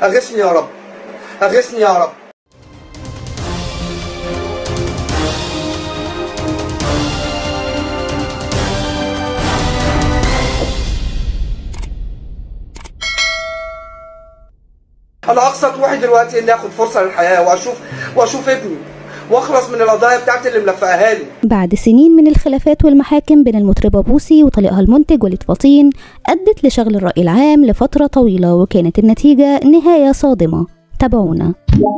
اغثني يا رب اغثني يا رب انا اقصى طموحي دلوقتي اني اخد فرصه للحياه واشوف واشوف ابني واخلص من القضايا بتاعتي اللي ملفقاها لي بعد سنين من الخلافات والمحاكم بين المطربة بوسي وطليقها المنتج وليد فطين أدت لشغل الرأي العام لفترة طويلة وكانت النتيجة نهاية صادمة تابعونا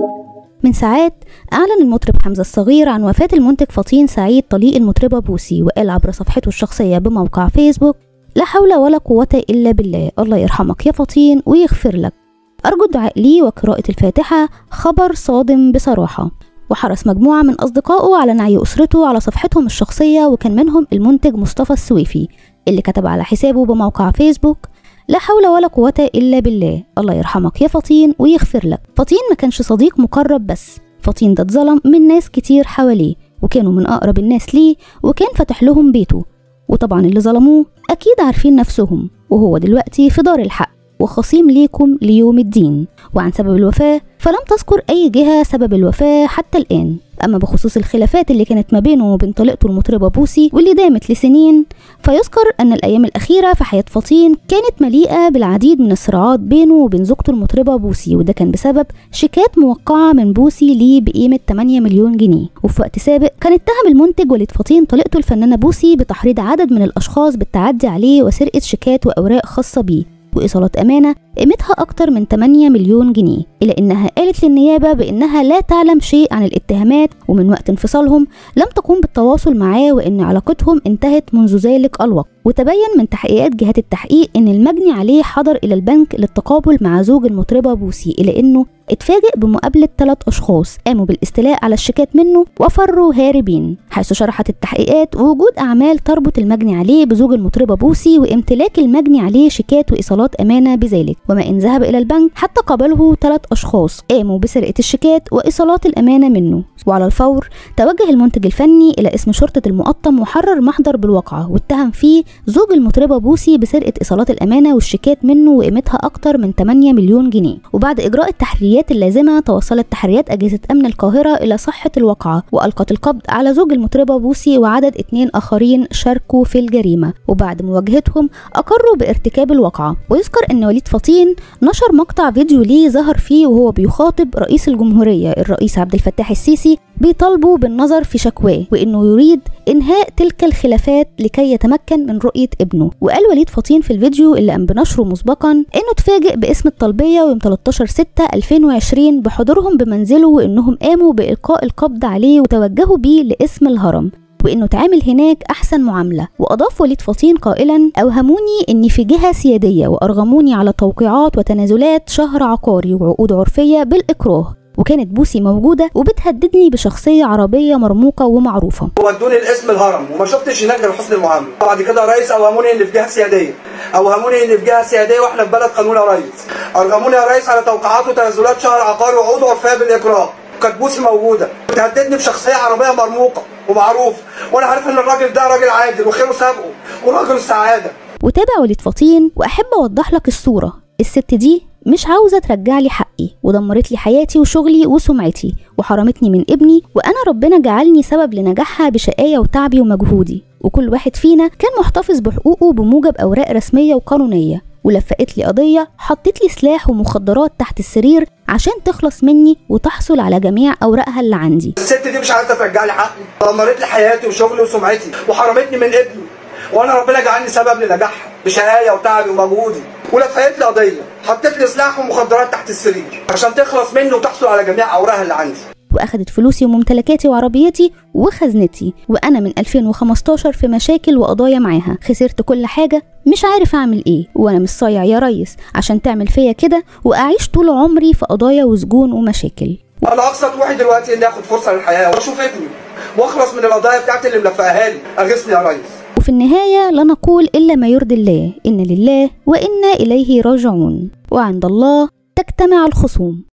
من ساعات أعلن المطرب حمزة الصغير عن وفاة المنتج فطين سعيد طليق المطربة بوسي وقال عبر صفحته الشخصية بموقع فيسبوك لا حول ولا قوة إلا بالله الله يرحمك يا فطين ويغفر لك أرجو الدعاء لي وقراءة الفاتحة خبر صادم بصراحة وحرص مجموعة من أصدقائه على نعي أسرته على صفحتهم الشخصية وكان منهم المنتج مصطفى السويفي اللي كتب على حسابه بموقع فيسبوك لا حول ولا قوة إلا بالله الله يرحمك يا فطين ويغفر لك فطين ما كانش صديق مقرب بس فطين ده اتظلم من ناس كتير حواليه وكانوا من أقرب الناس ليه وكان فاتح لهم بيته وطبعا اللي ظلموه أكيد عارفين نفسهم وهو دلوقتي في دار الحق وخصيم ليكم ليوم الدين وعن سبب الوفاة فلم تذكر أي جهة سبب الوفاة حتى الآن أما بخصوص الخلافات اللي كانت ما بينه وبين طليقته المطربة بوسي واللي دامت لسنين فيذكر أن الأيام الأخيرة في حياة فطين كانت مليئة بالعديد من الصراعات بينه وبين زوجته المطربة بوسي وده كان بسبب شيكات موقعة من بوسي ليه بقيمة 8 مليون جنيه وفي وقت سابق كان اتهم المنتج وليد فطين طليقته الفنانة بوسي بتحريض عدد من الأشخاص بالتعدي عليه وسرقة شيكات وأوراق خاصة بيه وإيصالات أمانة قيمتها أكتر من 8 مليون جنيه إلا إنها قالت للنيابة بإنها لا تعلم شيء عن الاتهامات ومن وقت انفصالهم لم تقوم بالتواصل معاه وإن علاقتهم انتهت منذ ذلك الوقت وتبين من تحقيقات جهات التحقيق إن المجني عليه حضر إلى البنك للتقابل مع زوج المطربة بوسي إلى إنه اتفاجئ بمقابلة ثلاث أشخاص قاموا بالاستيلاء على الشيكات منه وفروا هاربين حيث شرحت التحقيقات وجود أعمال تربط المجني عليه بزوج المطربة بوسي وامتلاك المجني عليه شيكات وإيصالات أمانة بذلك وما إن ذهب إلى البنك حتى قابله ثلاث أشخاص قاموا بسرقة الشيكات وإيصالات الأمانة منه وعلى الفور توجه المنتج الفني إلى اسم شرطة المقطم وحرر محضر بالواقعة واتهم فيه زوج المطربة بوسي بسرقة إيصالات الأمانة والشيكات منه وقيمتها أكتر من 8 مليون جنيه وبعد إجراء التحريات اللازمة توصلت تحريات أجهزة أمن القاهرة إلى صحة الواقعة وألقت القبض على زوج المطربة بوسي وعدد اتنين آخرين شاركوا في الجريمة وبعد مواجهتهم أقروا بارتكاب الواقعة ويذكر أن وليد فطين نشر مقطع فيديو ليه ظهر فيه وهو بيخاطب رئيس الجمهورية الرئيس عبد الفتاح السيسي بيطالبوا بالنظر في شكواه وانه يريد انهاء تلك الخلافات لكي يتمكن من رؤيه ابنه وقال وليد فطين في الفيديو اللي قام بنشره مسبقا انه اتفاجئ باسم الطلبيه يوم 13 6 2020 بحضورهم بمنزله وانهم قاموا بالقاء القبض عليه وتوجهوا بيه لاسم الهرم وانه تعامل هناك احسن معامله واضاف وليد فطين قائلا اوهموني اني في جهه سياديه وارغموني على توقيعات وتنازلات شهر عقاري وعقود عرفيه بالاكراه وكانت بوسي موجودة وبتهددني بشخصية عربية مرموقة ومعروفة ودوني الاسم الهرم وما شفتش هناك غير حسن المعامله بعد كده يا ريس اوهموني ان في جهه سياديه اوهموني ان في جهه سياديه واحنا في بلد قانون يا ريس ارغموني يا ريس على توقيعات وتنازلات شهر عقاري وعقود عرفيه بالاكراه كانت بوسي موجوده بتهددني بشخصيه عربيه مرموقه ومعروف وانا عارف ان الراجل ده راجل عادل وخيره سابقه وراجل السعاده وتابع وليد فطين وأحب أوضح لك الصورة الست دي مش عاوزة ترجع لي حقي ودمرت لي حياتي وشغلي وسمعتي وحرمتني من ابني وأنا ربنا جعلني سبب لنجاحها بشقاية وتعبي ومجهودي وكل واحد فينا كان محتفظ بحقوقه بموجب أوراق رسمية وقانونية ولفقت لي قضية حطت لي سلاح ومخدرات تحت السرير عشان تخلص مني وتحصل على جميع أوراقها اللي عندي الست دي مش عايزه ترجع لي حقي دمرت لي حياتي وشغلي وسمعتي وحرمتني من ابني وانا ربنا جعلني سبب لنجاحها بشقايه وتعبي ومجهودي ولفقت لي قضيه حطت لي سلاح ومخدرات تحت السرير عشان تخلص مني وتحصل على جميع اوراقها اللي عندي وأخدت فلوسي وممتلكاتي وعربيتي وخزنتي وأنا من 2015 في مشاكل وقضايا معاها خسرت كل حاجة مش عارف أعمل إيه وأنا مش صايع يا ريس عشان تعمل فيا كده وأعيش طول عمري في قضايا وسجون ومشاكل انا اقصى طموحي دلوقتي اني اخد فرصه للحياه واشوف ابني واخلص من القضايا بتاعتي اللي ملفقاها لي اغثني يا ريس وفي النهاية لا نقول إلا ما يرضي الله إن لله وإنا إليه راجعون وعند الله تجتمع الخصوم